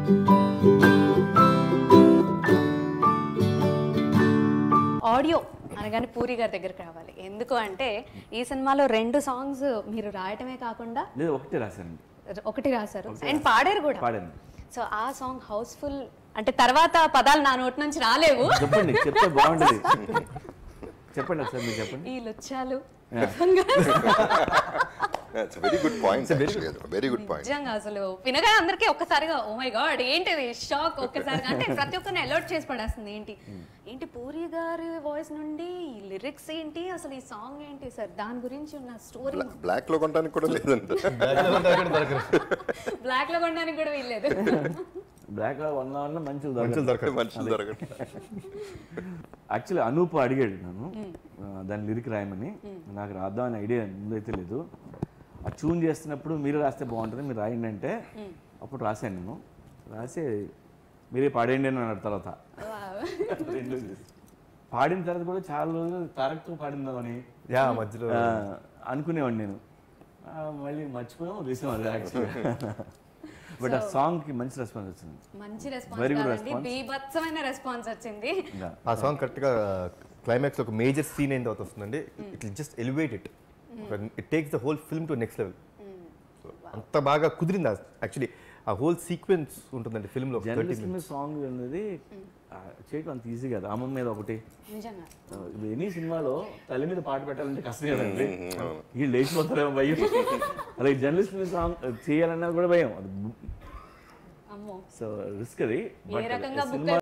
Audio అనగానే పూరి గారి దగ్గరికి రావాలి ఎందుకు అంటే ఈ సినిమాలో రెండు సాంగ్స్ మీరు రాయటమే కాకుండా లేదు ఒకటే రాశాను ఒకటి రాశారు అండ్ పాడారు కూడా పాడాను సో ఆ సాంగ్ హౌస్ఫుల్ అంటే తర్వాత పదాలు నా నోటి నుంచి రాలేవు చెప్పండి చెప్తే బాగుంటుంది చెప్పండి ఒకసారి మీరు చెప్పండి ఈ లుచ్చాలు it's very good point very good point నిజంగా అసలు వినగా అందరికీ ఒక్కసారిగా ఓ మై గాడ్ ఏంటిది షాక్ ఒక్కసారిగా అంటే ప్రతి ఒక్కరిని అలర్ట్ చేసి పడేస్తుంది ఏంటి ఏంటి పూరి గారి వాయిస్ నుండి లిరిక్స్ ఏంటి అసలు ఈ సాంగ్ ఏంటి సార్ దాని గురించి ఉన్న స్టోరీ బ్లాక్ లో కొనడానికి కూడా లేదంట బ్లాక్ లో కొనడానికి కూడా వీల్లేదు బ్లాక్ వన్ అవర్లో మంచి మనుషులు దొరకరు మనుషులు దొరకదు యాక్చువల్లీ అనూప్ అడిగాడు నన్ను ఆ, దాని లిరిక్ రాయమని నాకు రాద్దాం అనే ఐడియా ముందైతే లేదు ఆ ట్యూన్ చేస్తున్నప్పుడు మీరు రాస్తే బాగుంటుంది మీరు రాయండి అంటే అప్పుడు రాశాను నేను రాసి మీరే పాడేయండి అని అన్నాడు తర్వాత రెండు చేసి. పాడిన తర్వాత కూడా చాలా రోజులు తారక్తో పాడిందామని యా మధ్యలో ఆ, అనుకునేవాడిని నేను ఆ, మళ్ళీ మర్చిపోయాం రీసెంట్ అది యాక్చువల్గా బట్ ఆ సాంగ్కి మంచి రెస్పాన్స్ వచ్చింది మంచి Very రెస్పాన్స్ good కాదండి response. బీభత్సమైన రెస్పాన్స్ వచ్చింది ఇంకా ఆ సాంగ్ కరెక్ట్గా క్లైమాక్స్ ఒక మేజర్ సీన్ అయిన తర్వాత వస్తుందండి it just elevate it it takes the whole film to next level అంత బాగా కుదిరింది యాక్చువల్లీ ఆ హోల్ సీక్వెన్స్ ఉంటుందండి ఫిల్మ్లో జర్నలిస్ట్ మీద సాంగ్ అనేది ఆ, చేయటం అంత ఈజీ కదా అమ్మ మీద ఒకటి నిజంగా ఆ, ఇప్పుడు ఎనీ సినిమాలో తల్లి మీద పాట పెట్టాలంటే కష్టం కదండి వీళ్ళు లేచిపోతారేమో భయం అలాగే జర్నలిస్ట్ మీద సాంగ్ చేయాలన్నా కూడా భయం అది అమ్మో సో రిస్క్ అది ఏ బట్ రకంగా book సినిమా